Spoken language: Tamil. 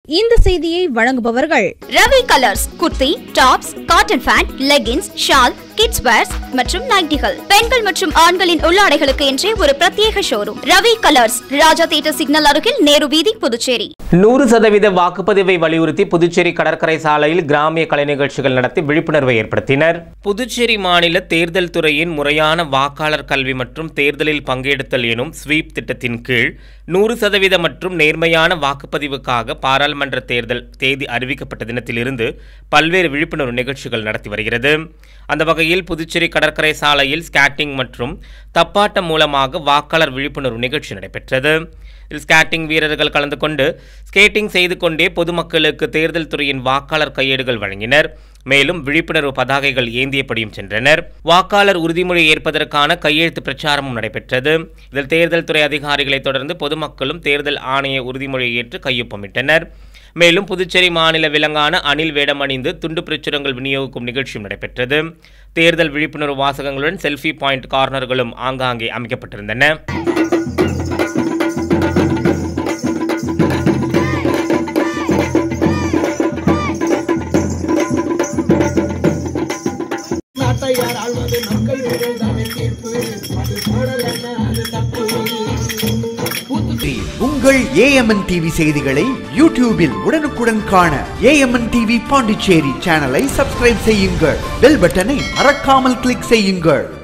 இந்த செய்தியை வழங்குபவர்கள் Ravi colours kurti tops cotton pant leggings shawl kids wears மற்றும் நைட்டிகள் பெண்கள் மற்றும் ஆண்களின் உள்ளாடைகளுக்கு என்றே ஒரு பிரத்யேக showroom Ravi colours Raja theatre signal அருகில் நேரு வீதி புதுச்சேரி நூறு சதவீத வாக்குப்பதிவை வலியுறுத்தி புதுச்சேரி கடற்கரை சாலையில் கிராமிய கலை நிகழ்ச்சிகள் நடத்தி விழிப்புணர்வை ஏற்படுத்தினர் புதுச்சேரி மாநில தேர்தல் துறையின் முறையான வாக்காளர் கல்வி மற்றும் தேர்தலில் பங்கெடுத்தல் எனும் ஸ்வீப் திட்டத்தின் கீழ் நூறு சதவீத மற்றும் நேர்மையான வாக்குப்பதிவுக்காக பாராளுமன்ற தேர்தல் தேதி அறிவிக்கப்பட்ட தினத்திலிருந்து பல்வேறு விழிப்புணர்வு நிகழ்ச்சிகள் நடத்தி வருகிறது அந்த வகையில் புதுச்சேரி கடற்கரை சாலையில் ஸ்கேட்டிங் மற்றும் தப்பாட்டம் மூலமாக வாக்காளர் விழிப்புணர்வு நிகழ்ச்சி நடைபெற்றது இதில் ஸ்கேட்டிங் வீரர்கள் கலந்து கொண்டு ஸ்கேட்டிங் செய்து கொண்டே பொதுமக்களுக்கு தேர்தல் துறையின் வாக்காளர் கையேடுகள் வழங்கினர் மேலும் விழிப்புணர்வு பதாகைகள் ஏந்தியபடியும் சென்றனர் வாக்காளர் உறுதிமொழி ஏற்பதற்கான கையெழுத்து பிரச்சாரமும் நடைபெற்றது இதில் தேர்தல் துறை அதிகாரிகளைத் தொடர்ந்து பொதுமக்களும் தேர்தல் ஆணைய உறுதிமொழியை ஏற்று கையொப்பமிட்டனர் மேலும் புதுச்சேரி மாநில விலங்கான அணில் வேடம் அணிந்து துண்டு பிரச்சுரங்கள் விநியோகிக்கும் நிகழ்ச்சியும் நடைபெற்றது தேர்தல் விழிப்புணர்வு வாசகங்களுடன் செல்ஃபி பாயிண்ட் கார்னர்களும் ஆங்காங்கே அமைக்கப்பட்டிருந்தன நாட்டை யார் ஆள்வது மக்கள் விரல் தானே தீர்ப்பு அது போடலன்னா அது தப்பு உங்கள் ஏஎம்என் டிவி செய்திகளை யூடியூபில் உடனுக்குடன் காண ஏஎம்என் டிவி பாண்டிச்சேரி சேனலை சப்ஸ்கிரைப் செய்யுங்கள் பெல் பட்டனை மறக்காமல் கிளிக் செய்யுங்கள்